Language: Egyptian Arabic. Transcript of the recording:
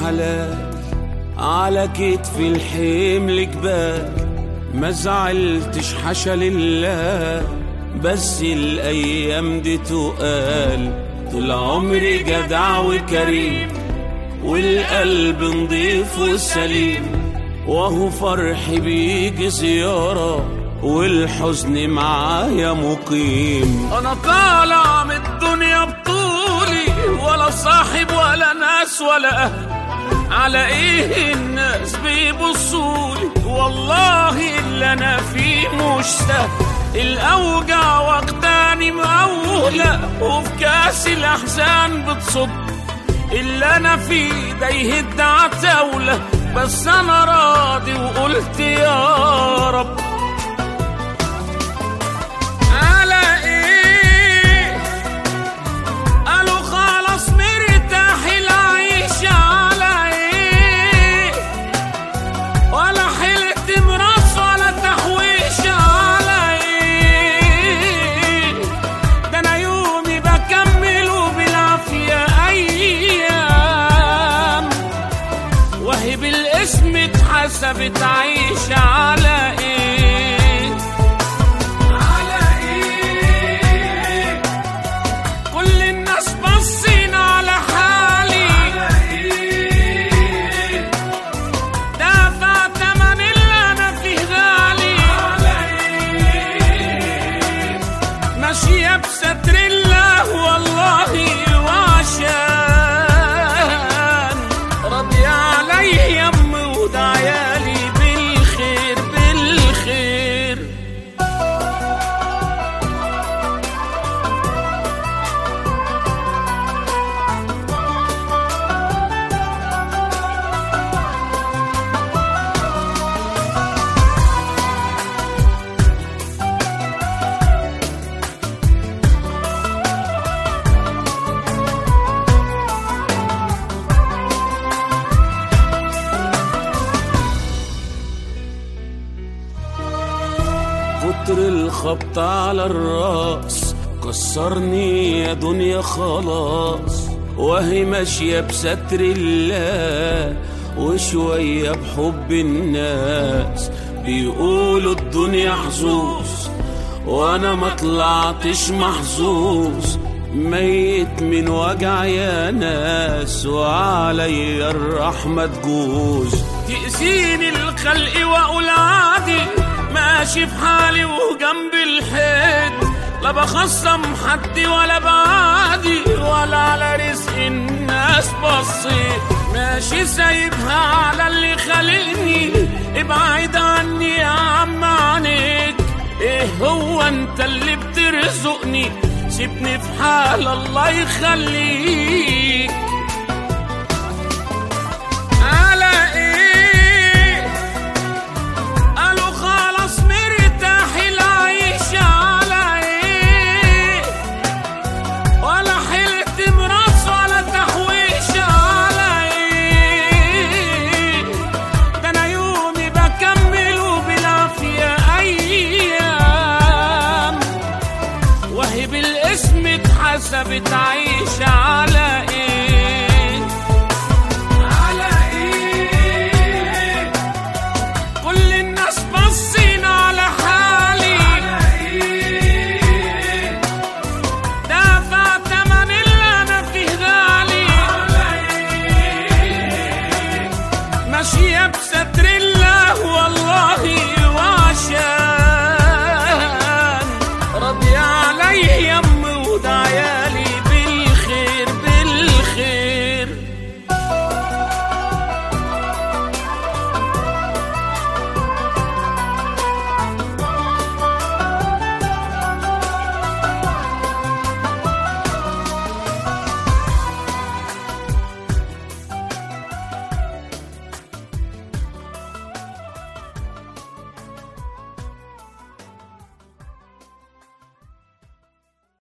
حلال على كتف الحمل جبال ما زعلتش حشا لله بس الايام دي تقال طول عمري جدع وكريم والقلب نضيف وسليم وهو فرحي بيجي زيارة والحزن معايا مقيم انا طالع من الدنيا بطولي ولا صاحب ولا ناس ولا اهل على ايه الناس بيبصولي والله اللي انا فيه مش سهل الاوجع واخداني مقولة وفي كاس الاحزان بتصب اللي انا فيه ده يهد عتاولة بس انا راضي وقلت يا رب على ايه قالوا خلاص مرتاح العيش على ايه ولا حلت مراس ولا تحويش على ايه ده انا يومي بكمله بالعافية ايام وهي بالاسم اتحسبت عيش على ايه على ايه كل الناس باصين على حالي دافع تمن اللي انا فيه غالي ماشية بستر الله والله وعشان راضي علي يمي وده عيالي بالخير بالخير كتر الخبط على الراس كسرني يا دنيا خلاص وهي ماشية بستر الله وشوية بحب الناس بيقولوا الدنيا حظوظ وانا ما طلعتش محظوظ ميت من وجع يا ناس وعلي الرحمة تجوز تأذيني الخلق واقول عادي ماشي في حالي وجنب الحيط لا بخصم حد ولا بعادي ولا على رزق الناس بصيت ماشي سايبها على اللي خلقني ابعد عني يا عم عنيك ايه هو انت اللي بترزقني سيبني في حال الله يخليك على ايه قالوا خلاص مرتاح العيش على ايه ولا حلت مراس ولا تحويش على ايه ده انا يومي بكمله بالعافية ايام وهي بالاسم اتحسبت عيش على ايه على ايه كل الناس باصين على حالي دافع تمن اللي انا فيه غالي ماشية بستر